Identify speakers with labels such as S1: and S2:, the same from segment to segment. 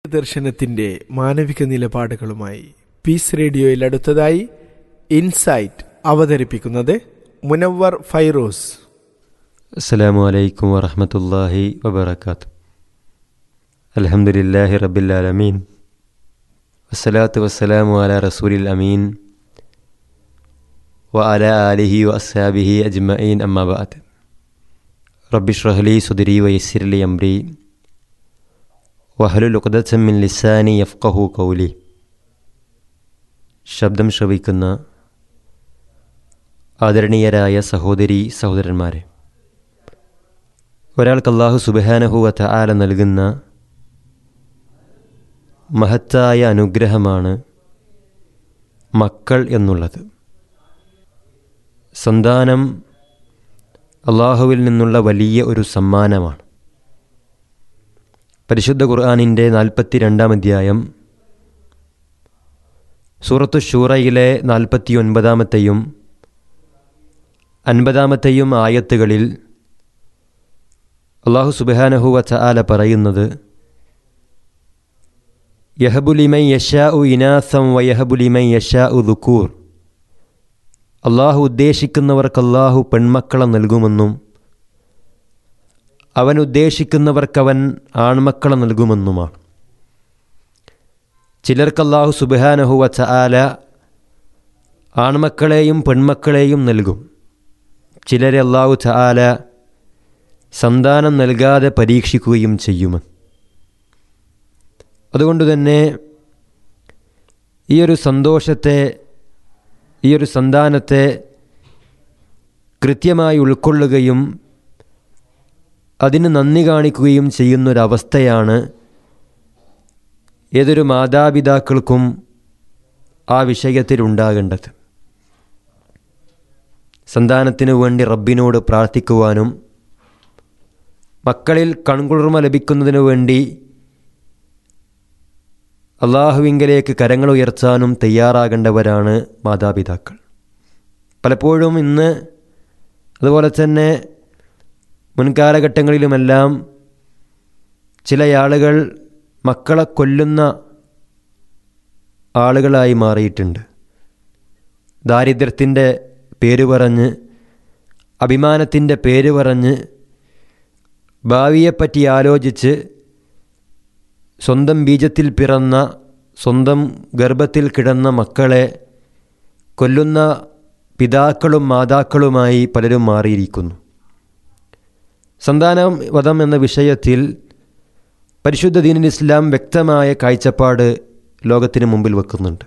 S1: ദർശനത്തിന്റെ മാനവിക നിലപാടുകളുമായി പീസ് റേഡിയോയിൽ അടുത്തതായി ഇൻസൈറ്റ് അവതരിപ്പിക്കുന്നത് മുനവർ ഫൈറോസ്
S2: അസ്സലാമു അലൈക്കും വറഹമത്തല്ലാഹി വബർക്കാത്തു അൽഹംദുലില്ലാഹി റബ്ബിൽ ആലമീൻ വസ്സലാത്തു വസ്സലാമു അല റസൂലിൽ അമീൻ വ അല ആലിഹി വ അസ്സാബിഹി അജ്മഈൻ അമ്മാബാദ് റബ്ബി ഷ്റഹ്ലി സുദരി വയസ്സിർലി അംരി വഹലുൽ ഉഖദത്തം മിൻ ലിസാനി യഫ്ഖഹു കൗലി ശബ്ദം ശ്രവിക്കുന്ന ആദരണീയരായ സഹോദരി സഹോദരന്മാരെ ഒരാൾക്ക് അള്ളാഹു സുബഹാനഹുവത്ത ആല നൽകുന്ന മഹത്തായ അനുഗ്രഹമാണ് മക്കൾ എന്നുള്ളത് സന്താനം അള്ളാഹുവിൽ നിന്നുള്ള വലിയ ഒരു സമ്മാനമാണ് പരിശുദ്ധ ഖുർആാനിൻ്റെ നാൽപ്പത്തി രണ്ടാം അധ്യായം സൂറത്തു ഷൂറയിലെ നാൽപ്പത്തി ഒൻപതാമത്തെയും അൻപതാമത്തെയും ആയത്തുകളിൽ അള്ളാഹു സുബാനഹു വച്ച ആല പറയുന്നത് യഹബുലിമൈ യഷാ ഉ ഇനാസം വയഹബുലിമൈ യഷാ ഉ ദുക്കൂർ അള്ളാഹു ഉദ്ദേശിക്കുന്നവർക്ക് അള്ളാഹു പെൺമക്കളെ നൽകുമെന്നും അവൻ ഉദ്ദേശിക്കുന്നവർക്കവൻ ആൺമക്കളെ നൽകുമെന്നുമാണ് ചിലർക്ക് അള്ളാഹു സുബാനഹു വച്ച ആല ആൺമക്കളെയും പെൺമക്കളെയും നൽകും ചിലരെ അള്ളാഹു ചാല സന്താനം നൽകാതെ പരീക്ഷിക്കുകയും ചെയ്യുമെന്ന് അതുകൊണ്ട് തന്നെ ഈ ഒരു സന്തോഷത്തെ ഈ ഒരു സന്താനത്തെ കൃത്യമായി ഉൾക്കൊള്ളുകയും അതിന് നന്ദി കാണിക്കുകയും ചെയ്യുന്നൊരവസ്ഥയാണ് ഏതൊരു മാതാപിതാക്കൾക്കും ആ വിഷയത്തിലുണ്ടാകേണ്ടത് സന്താനത്തിനു വേണ്ടി റബ്ബിനോട് പ്രാർത്ഥിക്കുവാനും മക്കളിൽ കൺകുളിർമ ലഭിക്കുന്നതിനു വേണ്ടി അള്ളാഹുവിങ്കലേക്ക് കരങ്ങൾ ഉയർത്താനും തയ്യാറാകേണ്ടവരാണ് മാതാപിതാക്കൾ പലപ്പോഴും ഇന്ന് അതുപോലെ തന്നെ മുൻകാലഘട്ടങ്ങളിലുമെല്ലാം ചില ആളുകൾ മക്കളെ കൊല്ലുന്ന ആളുകളായി മാറിയിട്ടുണ്ട് ദാരിദ്ര്യത്തിൻ്റെ പേര് പറഞ്ഞ് അഭിമാനത്തിൻ്റെ പേര് പറഞ്ഞ് ഭാവിയെപ്പറ്റി ആലോചിച്ച് സ്വന്തം ബീജത്തിൽ പിറന്ന സ്വന്തം ഗർഭത്തിൽ കിടന്ന മക്കളെ കൊല്ലുന്ന പിതാക്കളും മാതാക്കളുമായി പലരും മാറിയിരിക്കുന്നു സന്താനം വധം എന്ന വിഷയത്തിൽ പരിശുദ്ധ ദീനിൽ ഇസ്ലാം വ്യക്തമായ കാഴ്ചപ്പാട് ലോകത്തിന് മുമ്പിൽ വെക്കുന്നുണ്ട്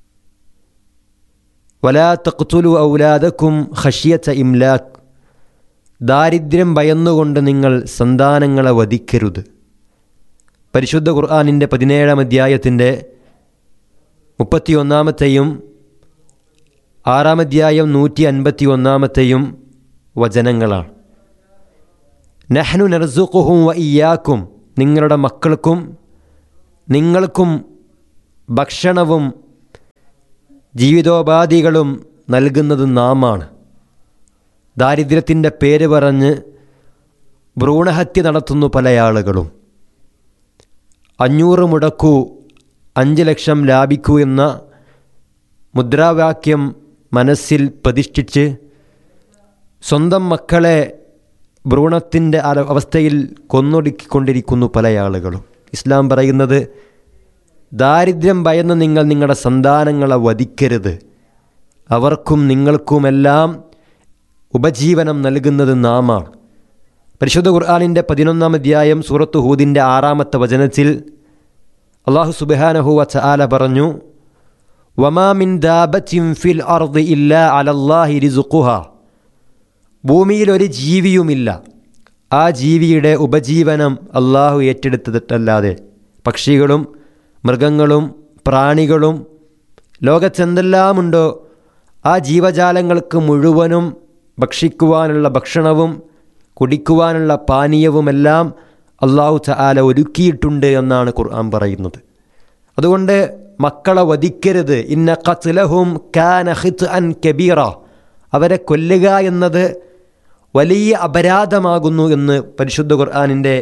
S2: വലാ തഖ്തുലു ഔലാദക്കും ഖഷിയത്ത ഇംലാഖ് ദാരിദ്ര്യം ഭയന്നുകൊണ്ട് നിങ്ങൾ സന്താനങ്ങളെ വധിക്കരുത് പരിശുദ്ധ ഖുർആാനിൻ്റെ പതിനേഴാം അധ്യായത്തിൻ്റെ മുപ്പത്തിയൊന്നാമത്തെയും ആറാം അധ്യായം നൂറ്റി അൻപത്തി ഒന്നാമത്തെയും വചനങ്ങളാണ് നഹ്നു നർസുഖുഹും വ ഇയാക്കും നിങ്ങളുടെ മക്കൾക്കും നിങ്ങൾക്കും ഭക്ഷണവും ജീവിതോപാധികളും നൽകുന്നത് നാമാണ് ദാരിദ്ര്യത്തിൻ്റെ പേര് പറഞ്ഞ് ഭ്രൂണഹത്യ നടത്തുന്നു പല ആളുകളും അഞ്ഞൂറ് മുടക്കൂ അഞ്ച് ലക്ഷം ലാഭിക്കൂ എന്ന മുദ്രാവാക്യം മനസ്സിൽ പ്രതിഷ്ഠിച്ച് സ്വന്തം മക്കളെ ഭ്രൂണത്തിൻ്റെ അവസ്ഥയിൽ കൊന്നൊടുക്കിക്കൊണ്ടിരിക്കുന്നു പല ആളുകളും ഇസ്ലാം പറയുന്നത് ദാരിദ്ര്യം ഭയന്ന് നിങ്ങൾ നിങ്ങളുടെ സന്താനങ്ങളെ വധിക്കരുത് അവർക്കും നിങ്ങൾക്കുമെല്ലാം ഉപജീവനം നൽകുന്നത് നാമാണ് പരിശുദ്ധ ഖുർആാനിൻ്റെ പതിനൊന്നാം അധ്യായം സൂറത്ത് ഹൂദിൻ്റെ ആറാമത്തെ വചനത്തിൽ അള്ളാഹു സുബാനഹുവ ചാല പറഞ്ഞു വമാമിൻ ദാബത്തിൻ ഫിൽ അർദ് ഇല്ല അലല്ലാഹി റിസുഖുഹ ഭൂമിയിൽ ഒരു ജീവിയുമില്ല ആ ജീവിയുടെ ഉപജീവനം അള്ളാഹു ഏറ്റെടുത്തിട്ടല്ലാതെ പക്ഷികളും മൃഗങ്ങളും പ്രാണികളും ലോകത്തെന്തെല്ലാമുണ്ടോ ആ ജീവജാലങ്ങൾക്ക് മുഴുവനും ഭക്ഷിക്കുവാനുള്ള ഭക്ഷണവും കുടിക്കുവാനുള്ള പാനീയവുമെല്ലാം അള്ളാഹു ചാല ഒരുക്കിയിട്ടുണ്ട് എന്നാണ് ഖുർആൻ പറയുന്നത് അതുകൊണ്ട് മക്കളെ വധിക്കരുത് ഇന്ന ഖത്ലഹും കാന ഹിത് അൻ കബീറ അവരെ കൊല്ലുക എന്നത് വലിയ അപരാധമാകുന്നു എന്ന് പരിശുദ്ധ ഖുർആാനിൻ്റെ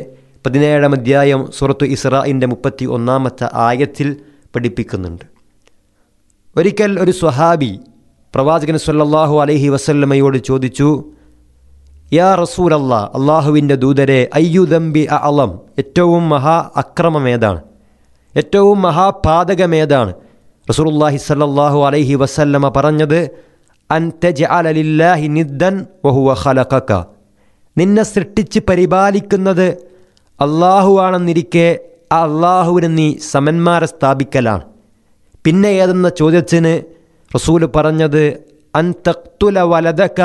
S2: പതിനേഴാം അധ്യായം സുറത്തു ഇസ്രായിൻ്റെ മുപ്പത്തി ഒന്നാമത്തെ ആയത്തിൽ പഠിപ്പിക്കുന്നുണ്ട് ഒരിക്കൽ ഒരു സ്വഹാബി പ്രവാചകൻ സല്ലല്ലാഹു അലൈഹി വസല്ലമയോട് ചോദിച്ചു യാ റസൂലല്ലാ അള്ളാഹുവിൻ്റെ ദൂതരെ അയ്യുദമ്പി അളം ഏറ്റവും മഹാ അക്രമമേതാണ് ഏറ്റവും മഹാപാതകമേതാണ് റസൂലുള്ളാഹി സല്ലല്ലാഹു അലൈഹി വസല്ലമ പറഞ്ഞത് അൻ തജ്അല ലില്ലാഹി നിദ്ദൻ വഹുവ ഖലഖക നിന്നെ സൃഷ്ടിച്ച് പരിപാലിക്കുന്നത് അള്ളാഹുവാണെന്നിരിക്കെ ആ അള്ളാഹുവിന് നീ സമന്മാരെ സ്ഥാപിക്കലാണ് പിന്നെ ഏതെന്ന ചോദ്യത്തിന് റസൂല് പറഞ്ഞത് അൻ തക്തുല വലതക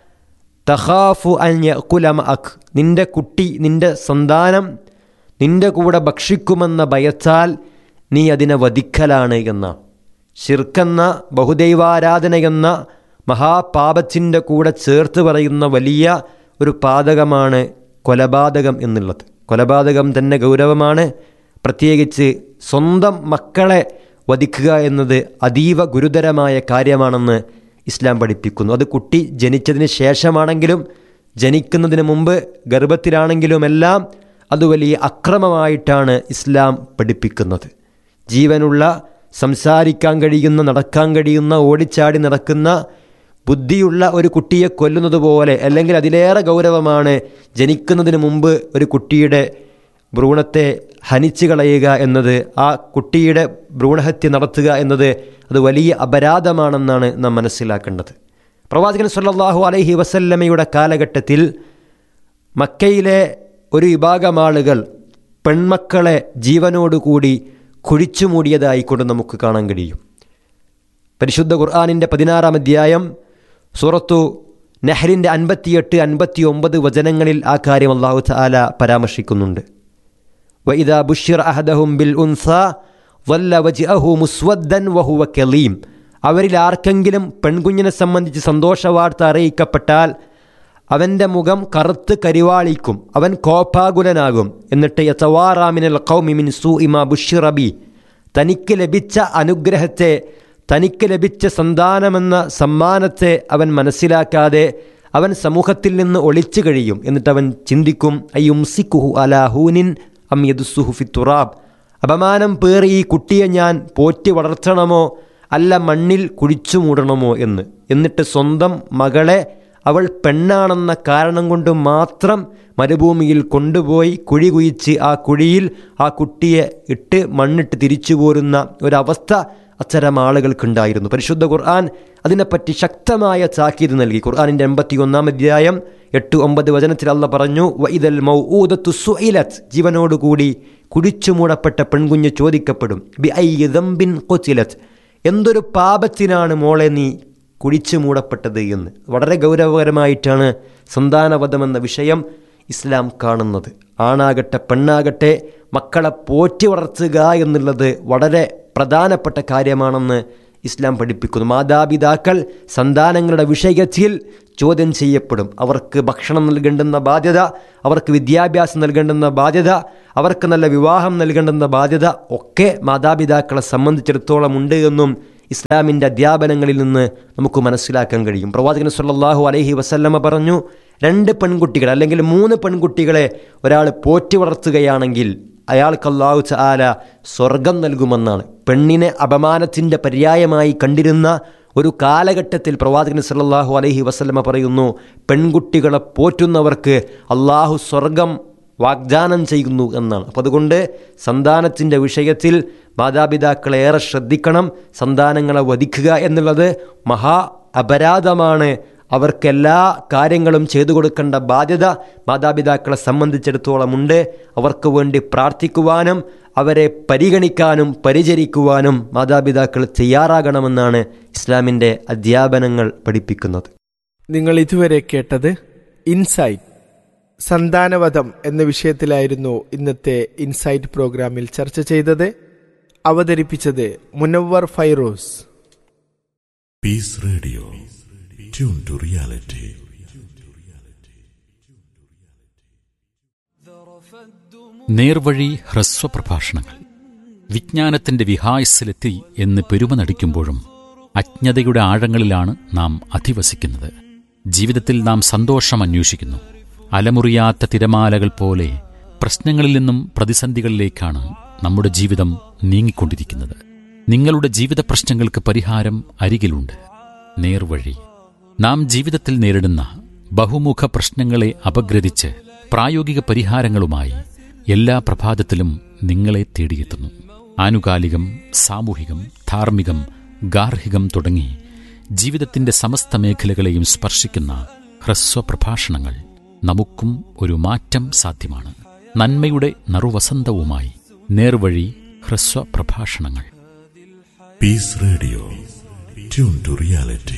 S2: തഹാഫു അൻ യക്കുലമ അഖ് നിന്റെ കുട്ടി നിന്റെ സന്താനം നിന്റെ കൂടെ ഭക്ഷിക്കുമെന്ന ഭയത്താൽ നീ അതിനെ വധിക്കലാണ് എന്ന ഷിർക്കെന്ന ബഹുദൈവാരാധനയെന്ന മഹാപാപത്തിൻ്റെ കൂടെ ചേർത്ത് പറയുന്ന വലിയ ഒരു പാതകമാണ് കൊലപാതകം എന്നുള്ളത് കൊലപാതകം തന്നെ ഗൗരവമാണ് പ്രത്യേകിച്ച് സ്വന്തം മക്കളെ വധിക്കുക എന്നത് അതീവ ഗുരുതരമായ കാര്യമാണെന്ന് ഇസ്ലാം പഠിപ്പിക്കുന്നു അത് കുട്ടി ജനിച്ചതിന് ശേഷമാണെങ്കിലും ജനിക്കുന്നതിന് മുമ്പ് ഗർഭത്തിലാണെങ്കിലും എല്ലാം അത് വലിയ അക്രമമായിട്ടാണ് ഇസ്ലാം പഠിപ്പിക്കുന്നത് ജീവനുള്ള സംസാരിക്കാൻ കഴിയുന്ന നടക്കാൻ കഴിയുന്ന ഓടിച്ചാടി നടക്കുന്ന ബുദ്ധിയുള്ള ഒരു കുട്ടിയെ കൊല്ലുന്നത് പോലെ അല്ലെങ്കിൽ അതിലേറെ ഗൗരവമാണ് ജനിക്കുന്നതിന് മുമ്പ് ഒരു കുട്ടിയുടെ ഭ്രൂണത്തെ ഹനിച്ചു കളയുക എന്നത് ആ കുട്ടിയുടെ ഭ്രൂണഹത്യ നടത്തുക എന്നത് അത് വലിയ അപരാധമാണെന്നാണ് നാം മനസ്സിലാക്കേണ്ടത് പ്രവാചകൻ സല്ലല്ലാഹു അലൈഹി വസല്ലമയുടെ കാലഘട്ടത്തിൽ മക്കയിലെ ഒരു വിഭാഗം ആളുകൾ പെൺമക്കളെ ജീവനോടുകൂടി കുഴിച്ചു മൂടിയതായിക്കൊണ്ട് നമുക്ക് കാണാൻ കഴിയും പരിശുദ്ധ ഖുർആാനിൻ്റെ പതിനാറാം അധ്യായം സൂറത്തു നെഹ്റിൻ്റെ അൻപത്തിയെട്ട് അൻപത്തി ഒമ്പത് വചനങ്ങളിൽ ആ കാര്യം അള്ളാഹു താല പരാമർശിക്കുന്നുണ്ട് വഇദാ ബുഷിർ അഹദഹും ബിൽ ഉൻസ വല്ല വജ്അഹു മുസ്വദ്ദൻ വഹുവ കലീം അവരിൽ ആർക്കെങ്കിലും പെൺകുഞ്ഞിനെ സംബന്ധിച്ച് സന്തോഷവാർത്ത അറിയിക്കപ്പെട്ടാൽ അവൻ്റെ മുഖം കറുത്ത് കരിവാളിക്കും അവൻ കോപാകുലനാകും എന്നിട്ട് യത്തവാറാമിനൽ കൗമിമിൻ സു ഇമാ ബുഷിറബി തനിക്ക് ലഭിച്ച അനുഗ്രഹത്തെ തനിക്ക് ലഭിച്ച സന്താനമെന്ന സമ്മാനത്തെ അവൻ മനസ്സിലാക്കാതെ അവൻ സമൂഹത്തിൽ നിന്ന് ഒളിച്ചു കഴിയും എന്നിട്ട് അവൻ ചിന്തിക്കും അയ്യുംസിക്കുഹു അലാഹൂനിൻ അം യദുസുഹുഫി തുറാബ് അപമാനം പേറി ഈ കുട്ടിയെ ഞാൻ പോറ്റി വളർത്തണമോ അല്ല മണ്ണിൽ കുഴിച്ചു മൂടണമോ എന്ന് എന്നിട്ട് സ്വന്തം മകളെ അവൾ പെണ്ണാണെന്ന കാരണം കൊണ്ട് മാത്രം മരുഭൂമിയിൽ കൊണ്ടുപോയി കുഴി കുഴിച്ച് ആ കുഴിയിൽ ആ കുട്ടിയെ ഇട്ട് മണ്ണിട്ട് തിരിച്ചു പോരുന്ന ഒരവസ്ഥ അത്തരം ആളുകൾക്കുണ്ടായിരുന്നു പരിശുദ്ധ ഖുർആൻ അതിനെപ്പറ്റി ശക്തമായ താക്കീത് നൽകി ഖുർആാനിൻ്റെ എൺപത്തി ഒന്നാം അധ്യായം എട്ട് ഒമ്പത് വചനത്തിൽ അല്ല പറഞ്ഞു വൈദൽ മൗഊദത്തു സുഇലത്ത് ജീവനോടുകൂടി കുടിച്ചു മൂടപ്പെട്ട പെൺകുഞ്ഞ് ചോദിക്കപ്പെടും ബി ഐ ദംബിൻ കൊച്ചിലത്ത് എന്തൊരു പാപത്തിനാണ് മോളെ നീ കുഴിച്ചു മൂടപ്പെട്ടത് എന്ന് വളരെ ഗൗരവകരമായിട്ടാണ് സന്താനവധം എന്ന വിഷയം ഇസ്ലാം കാണുന്നത് ആണാകട്ടെ പെണ്ണാകട്ടെ മക്കളെ പോറ്റി വളർത്തുക എന്നുള്ളത് വളരെ പ്രധാനപ്പെട്ട കാര്യമാണെന്ന് ഇസ്ലാം പഠിപ്പിക്കുന്നു മാതാപിതാക്കൾ സന്താനങ്ങളുടെ വിഷയത്തിൽ ചോദ്യം ചെയ്യപ്പെടും അവർക്ക് ഭക്ഷണം നൽകേണ്ടുന്ന ബാധ്യത അവർക്ക് വിദ്യാഭ്യാസം നൽകേണ്ടുന്ന ബാധ്യത അവർക്ക് നല്ല വിവാഹം നൽകേണ്ടുന്ന ബാധ്യത ഒക്കെ മാതാപിതാക്കളെ സംബന്ധിച്ചിടത്തോളം ഉണ്ട് എന്നും ഇസ്ലാമിൻ്റെ അധ്യാപനങ്ങളിൽ നിന്ന് നമുക്ക് മനസ്സിലാക്കാൻ കഴിയും പ്രവാചകൻ സല്ലല്ലാഹു അലൈഹി വസല്ലമ പറഞ്ഞു രണ്ട് പെൺകുട്ടികൾ അല്ലെങ്കിൽ മൂന്ന് പെൺകുട്ടികളെ ഒരാൾ പോറ്റി വളർത്തുകയാണെങ്കിൽ അയാൾക്ക് അള്ളാഹു ചാല സ്വർഗം നൽകുമെന്നാണ് പെണ്ണിനെ അപമാനത്തിൻ്റെ പര്യായമായി കണ്ടിരുന്ന ഒരു കാലഘട്ടത്തിൽ പ്രവാചകൻ സല്ലല്ലാഹു അലൈഹി വസല്ലമ പറയുന്നു പെൺകുട്ടികളെ പോറ്റുന്നവർക്ക് അള്ളാഹു സ്വർഗം വാഗ്ദാനം ചെയ്യുന്നു എന്നാണ് അപ്പം അതുകൊണ്ട് സന്താനത്തിൻ്റെ വിഷയത്തിൽ മാതാപിതാക്കളെ ഏറെ ശ്രദ്ധിക്കണം സന്താനങ്ങളെ വധിക്കുക എന്നുള്ളത് മഹാ അപരാധമാണ് അവർക്കെല്ലാ കാര്യങ്ങളും ചെയ്തു കൊടുക്കേണ്ട ബാധ്യത മാതാപിതാക്കളെ സംബന്ധിച്ചിടത്തോളം ഉണ്ട് അവർക്ക് വേണ്ടി പ്രാർത്ഥിക്കുവാനും അവരെ പരിഗണിക്കാനും പരിചരിക്കുവാനും മാതാപിതാക്കൾ തയ്യാറാകണമെന്നാണ് ഇസ്ലാമിൻ്റെ അധ്യാപനങ്ങൾ പഠിപ്പിക്കുന്നത്
S1: നിങ്ങൾ ഇതുവരെ കേട്ടത് ഇൻസൈറ്റ് സന്താനവധം എന്ന വിഷയത്തിലായിരുന്നു ഇന്നത്തെ ഇൻസൈറ്റ് പ്രോഗ്രാമിൽ ചർച്ച ചെയ്തത് അവതരിപ്പിച്ചത് Munavvar Fairoz
S3: peace radio tune to reality
S4: നേർവഴി ഹ്രസ്വ പ്രഭാഷണങ്ങൾ വിജ്ഞാനത്തിന്റെ വിഹായസിലെത്തി എന്ന് പെരുമ നടിക്കുമ്പോഴും അജ്ഞതയുടെ ആഴങ്ങളിലാണ് നാം അധിവസിക്കുന്നത് ജീവിതത്തിൽ നാം സന്തോഷം അന്വേഷിക്കുന്നു അലമുറിയാത്ത തിരമാലകൾ പോലെ പ്രശ്നങ്ങളിൽ നിന്നും പ്രതിസന്ധികളിലേക്കാണ് നമ്മുടെ ജീവിതം നീങ്ങിക്കൊണ്ടിരിക്കുന്നത് നിങ്ങളുടെ ജീവിത പ്രശ്നങ്ങൾക്ക് പരിഹാരം അരികിലുണ്ട് നേർവഴി നാം ജീവിതത്തിൽ നേരിടുന്ന ബഹുമുഖ പ്രശ്നങ്ങളെ അപഗ്രഥിച്ച് പ്രായോഗിക പരിഹാരങ്ങളുമായി എല്ലാ പ്രഭാതത്തിലും നിങ്ങളെ തേടിയെത്തുന്നു ആനുകാലികം സാമൂഹികം ധാർമ്മികം ഗാർഹികം തുടങ്ങി ജീവിതത്തിന്റെ സമസ്ത മേഖലകളെയും സ്പർശിക്കുന്ന ഹ്രസ്വ പ്രഭാഷണങ്ങൾ നമുക്കും ഒരു മാറ്റം സാധ്യമാണ് നന്മയുടെ നറുവസന്തവുമായി നേർവഴി ഹ്രസ്വ പ്രഭാഷണങ്ങൾ
S3: Peace Radio. Tune to reality.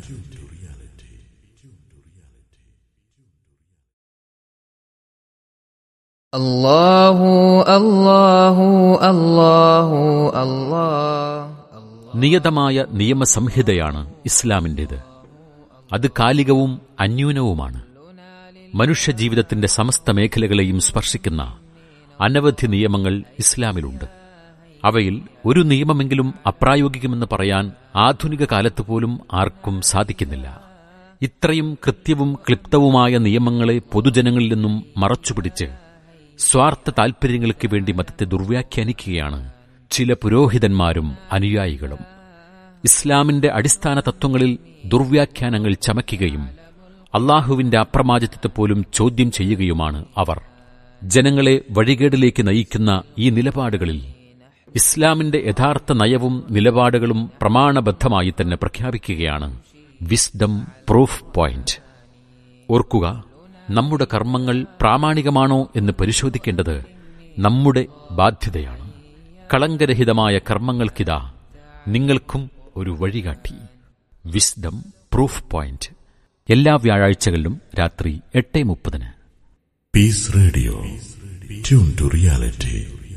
S5: الله الله الله الله
S4: നിയതമായ നിയമസംഹിതയാണ് ഇസ്ലാമിൻ്റേത് അത് കാലികവും അന്യൂനവുമാണ് മനുഷ്യജീവിതത്തിന്റെ സമസ്ത മേഖലകളെയും സ്പർശിക്കുന്ന അനവധി നിയമങ്ങൾ ഇസ്ലാമിലുണ്ട് അവയിൽ ഒരു നിയമമെങ്കിലും അപ്രായോഗികമെന്ന് പറയാൻ ആധുനിക കാലത്ത് പോലും ആർക്കും സാധിക്കുന്നില്ല ഇത്രയും കൃത്യവും ക്ലിപ്തവുമായ നിയമങ്ങളെ പൊതുജനങ്ങളിൽ നിന്നും മറച്ചുപിടിച്ച് സ്വാർത്ഥ താൽപര്യങ്ങൾക്ക് വേണ്ടി മതത്തെ ദുർവ്യാഖ്യാനിക്കുകയാണ് ചില പുരോഹിതന്മാരും അനുയായികളും ഇസ്ലാമിന്റെ അടിസ്ഥാന തത്വങ്ങളിൽ ദുർവ്യാഖ്യാനങ്ങൾ ചമയ്ക്കുകയും അള്ളാഹുവിന്റെ അപ്രമാദിത്വത്തെ പോലും ചോദ്യം ചെയ്യുകയുമാണ് അവർ ജനങ്ങളെ വഴികേടിലേക്ക് നയിക്കുന്ന ഈ നിലപാടുകളിൽ ഇസ്ലാമിന്റെ യഥാർത്ഥ നയവും നിലപാടുകളും പ്രമാണബദ്ധമായി തന്നെ പ്രഖ്യാപിക്കുകയാണ് വിസ്ഡം പ്രൂഫ് പോയിന്റ് ഓർക്കുക നമ്മുടെ കർമ്മങ്ങൾ പ്രാമാണികമാണോ എന്ന് പരിശോധിക്കേണ്ടത് നമ്മുടെ ബാധ്യതയാണ് കളങ്കരഹിതമായ കർമ്മങ്ങൾക്കിതാ നിങ്ങൾക്കും ഒരു വഴികാട്ടി വിസ്ഡം പ്രൂഫ് പോയിന്റ് എല്ലാ വ്യാഴാഴ്ചകളിലും രാത്രി എട്ട് മുപ്പതിന്
S3: Peace Radio. Tune to reality.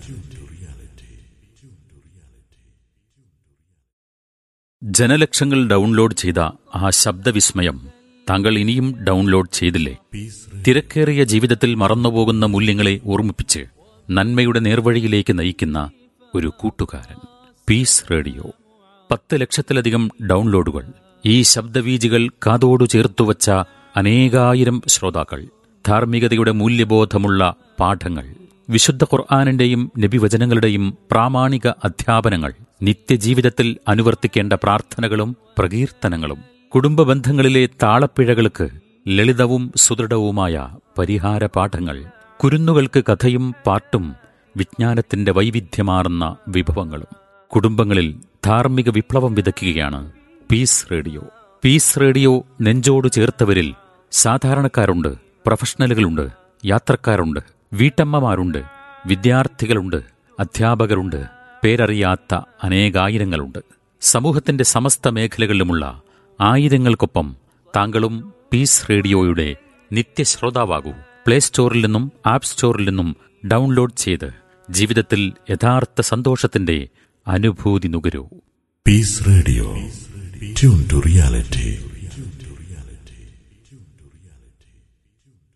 S4: ജനലക്ഷങ്ങൾ ഡൗൺലോഡ് ചെയ്ത ആ ശബ്ദവിസ്മയം താങ്കൾ ഇനിയും ഡൗൺലോഡ് ചെയ്തില്ലേ തിരക്കേറിയ ജീവിതത്തിൽ മറന്നുപോകുന്ന മൂല്യങ്ങളെ ഓർമ്മിപ്പിച്ച് നന്മയുടെ നേർവഴിയിലേക്ക് നയിക്കുന്ന ഒരു കൂട്ടുകാരൻ പീസ് റേഡിയോ പത്ത് ലക്ഷത്തിലധികം ഡൗൺലോഡുകൾ ഈ ശബ്ദവീജികൾ കാതോടു ചേർത്തുവച്ച അനേകായിരം ശ്രോതാക്കൾ ധാർമ്മികതയുടെ മൂല്യബോധമുള്ള പാഠങ്ങൾ വിശുദ്ധ ഖുർആാനിന്റെയും നബിവചനങ്ങളുടെയും പ്രാമാണിക അധ്യാപനങ്ങൾ നിത്യജീവിതത്തിൽ അനുവർത്തിക്കേണ്ട പ്രാർത്ഥനകളും പ്രകീർത്തനങ്ങളും കുടുംബ ബന്ധങ്ങളിലെ താളപ്പിഴകൾക്ക് ലളിതവും സുദൃഢവുമായ പരിഹാര പാഠങ്ങൾ കുരുന്നുകൾക്ക് കഥയും പാട്ടും വിജ്ഞാനത്തിന്റെ വൈവിധ്യമാർന്ന വിഭവങ്ങളും കുടുംബങ്ങളിൽ ധാർമ്മിക വിപ്ലവം വിതയ്ക്കുകയാണ് പീസ് റേഡിയോ പീസ് റേഡിയോ നെഞ്ചോട് ചേർത്തവരിൽ സാധാരണക്കാരുണ്ട് പ്രൊഫഷണലുകളുണ്ട് യാത്രക്കാരുണ്ട് വീട്ടമ്മമാരുണ്ട് വിദ്യാർത്ഥികളുണ്ട് അധ്യാപകരുണ്ട് പേരറിയാത്ത അനേകായിരങ്ങളുണ്ട് സമൂഹത്തിന്റെ സമസ്ത മേഖലകളിലുമുള്ള ആയിരങ്ങൾക്കൊപ്പം താങ്കളും പീസ് റേഡിയോയുടെ നിത്യശ്രോതാവാകൂ പ്ലേ സ്റ്റോറിൽ നിന്നും ആപ്പ് സ്റ്റോറിൽ നിന്നും ഡൗൺലോഡ് ചെയ്ത് ജീവിതത്തിൽ യഥാർത്ഥ സന്തോഷത്തിന്റെ അനുഭൂതി നുകരൂ
S3: Peace Radio. Tune to reality.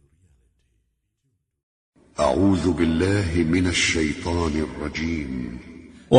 S6: أعوذ بالله من الشيطان الرجيم